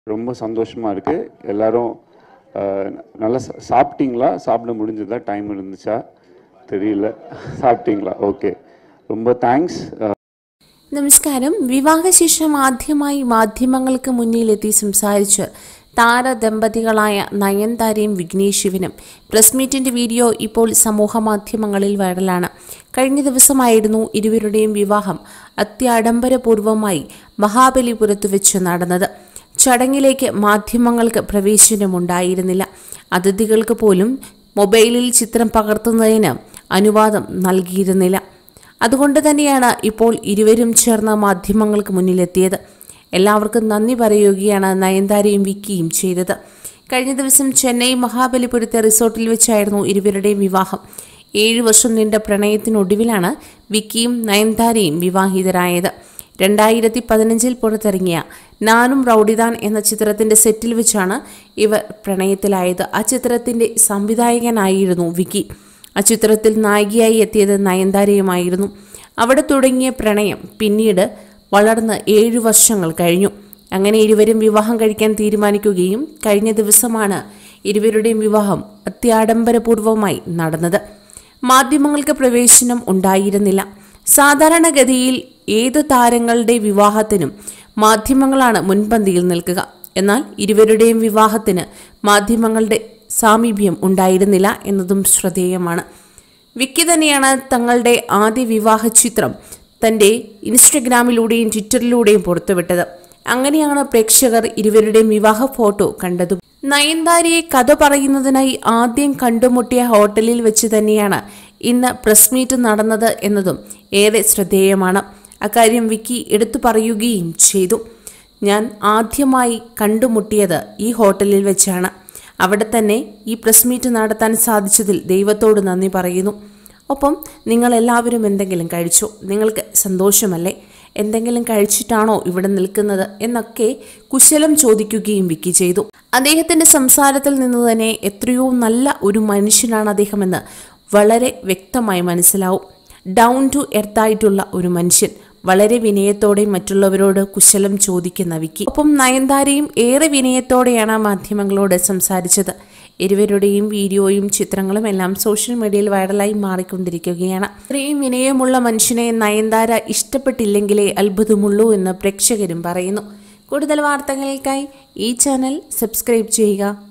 ரொம்ப சந்தோஷமாக இருக்குது எல்லாரும் அஹ், நல்லா சா- சாப்பிட்டீங்களா சாப்பிட முடிஞ்சதா டைம் இருந்துச்சா தெரியல சாப்பிட்டீங்களா ഓക്കെ ரொம்ப താങ്ക്സ് നമസ്കാരം വിവാഹശേഷം ആദ്യമായി മാധ്യമങ്ങൾക്ക് മുന്നിലെത്തി സംസാരിച്ച് താരദമ്പതികളായ നയൻതാരയും വിഘ്നേഷ് ശിവനും പ്രസ് മീറ്റിന്റെ വീഡിയോ ഇപ്പോൾ സമൂഹ മാധ്യമങ്ങളിൽ വൈറലാണ് കഴിഞ്ഞ ദിവസമായിരുന്നു ഇരുവരുടെയും വിവാഹം അത്യാഡംബരപൂർവമായി മഹാബലിപുരത്ത് വെച്ച് നടന്നത് ചടങ്ങിലേക്ക് മാധ്യമങ്ങൾക്ക് പ്രവേശനമുണ്ടായിരുന്നില്ല അതിഥികൾക്ക് പോലും മൊബൈലിൽ ചിത്രം പകർത്തുന്നതിന് അനുവാദം നൽകിയിരുന്നില്ല അതുകൊണ്ട് തന്നെയാണ് ഇപ്പോൾ ഇരുവരും ചേർന്ന മാധ്യമങ്ങൾക്ക് മുന്നിലെത്തിയത് എല്ലാവർക്കും നന്ദി പറയുകയാണ് നയൻതാരയും വിക്കിയും ചെയ്തത് കഴിഞ്ഞ ദിവസം ചെന്നൈ മഹാബലിപുരത്തെ റിസോർട്ടിൽ വെച്ചായിരുന്നു ഇരുവരുടെയും വിവാഹം ഏഴു വർഷം നീണ്ട പ്രണയത്തിനൊടുവിലാണ് വിക്കിയും നയൻതാരയും വിവാഹിതരായത് രണ്ടായിരത്തി പതിനഞ്ചിൽ പുറത്തിറങ്ങിയ നാനും റൌഡിദാൻ എന്ന ചിത്രത്തിന്റെ സെറ്റിൽ വെച്ചാണ് ഇവർ പ്രണയത്തിലായത് ആ ചിത്രത്തിന്റെ സംവിധായകനായിരുന്നു വിക്കി ആ ചിത്രത്തിൽ നായികയായി എത്തിയത് നയൻതാരയുമായിരുന്നു അവിടെ തുടങ്ങിയ പ്രണയം പിന്നീട് വളർന്ന് ഏഴു വർഷങ്ങൾ കഴിഞ്ഞു അങ്ങനെ ഇരുവരും വിവാഹം കഴിക്കാൻ തീരുമാനിക്കുകയും കഴിഞ്ഞ ദിവസമാണ് ഇരുവരുടെയും വിവാഹം അത്യാഡംബരപൂർവമായി നടന്നത് മാധ്യമങ്ങൾക്ക് പ്രവേശനം ഉണ്ടായിരുന്നില്ല സാധാരണഗതിയിൽ ഏത് താരങ്ങളുടെ വിവാഹത്തിനും മാധ്യമങ്ങളാണ് മുൻപന്തിയിൽ നിൽക്കുക എന്നാൽ ഇരുവരുടെയും വിവാഹത്തിന് മാധ്യമങ്ങളുടെ സാമീപ്യം ഉണ്ടായിരുന്നില്ല എന്നതും ശ്രദ്ധേയമാണ് വിക്കി തന്നെയാണ് തങ്ങളുടെ ആദ്യ വിവാഹ ചിത്രം തന്റെ ഇൻസ്റ്റഗ്രാമിലൂടെയും ട്വിറ്ററിലൂടെയും പുറത്തുവിട്ടത് അങ്ങനെയാണ് പ്രേക്ഷകർ ഇരുവരുടെയും വിവാഹ ഫോട്ടോ കണ്ടതും നയൻതാരയെ കഥ പറയുന്നതിനായി ആദ്യം കണ്ടുമുട്ടിയ ഹോട്ടലിൽ വെച്ച് തന്നെയാണ് ഇന്ന് പ്രസ് മീറ്റ് നടന്നത് എന്നതും ഏറെ ശ്രദ്ധേയമാണ് അക്കാര്യം വിക്കി എടുത്തു പറയുകയും ചെയ്തു ഞാൻ ആദ്യമായി കണ്ടുമുട്ടിയത് ഈ ഹോട്ടലിൽ വെച്ചാണ് അവിടെ തന്നെ ഈ പ്രസ് മീറ്റ് നടത്താൻ സാധിച്ചതിൽ ദൈവത്തോട് നന്ദി പറയുന്നു ഒപ്പം നിങ്ങൾ എല്ലാവരും എന്തെങ്കിലും കഴിച്ചു നിങ്ങൾക്ക് സന്തോഷമല്ലേ എന്തെങ്കിലും കഴിച്ചിട്ടാണോ ഇവിടെ നിൽക്കുന്നത് എന്നൊക്കെ കുശലം ചോദിക്കുകയും വിക്കി ചെയ്തു അദ്ദേഹത്തിന്റെ സംസാരത്തിൽ നിന്ന് തന്നെ എത്രയോ നല്ല ഒരു മനുഷ്യനാണ് അദ്ദേഹമെന്ന് വളരെ വ്യക്തമായി മനസ്സിലാവും ഡൗൺ ടു എർത്തായിട്ടുള്ള ഒരു മനുഷ്യൻ വളരെ വിനയത്തോടെ മറ്റുള്ളവരോട് കുശലം ചോദിക്കുന്ന വിക്കി ഒപ്പം നയൻതാരയും ഏറെ വിനയത്തോടെയാണ് മാധ്യമങ്ങളോട് സംസാരിച്ചത് ഇരുവരുടെയും വീഡിയോയും ചിത്രങ്ങളും എല്ലാം സോഷ്യൽ മീഡിയയിൽ വൈറലായി മാറിക്കൊണ്ടിരിക്കുകയാണ് ഇത്രയും വിനയമുള്ള മനുഷ്യനെ നയൻതാര ഇഷ്ടപ്പെട്ടില്ലെങ്കിലേ അത്ഭുതമുള്ളൂ എന്ന് പ്രേക്ഷകരും പറയുന്നു കൂടുതൽ വാർത്തകൾക്കായി ഈ ചാനൽ സബ്സ്ക്രൈബ് ചെയ്യുക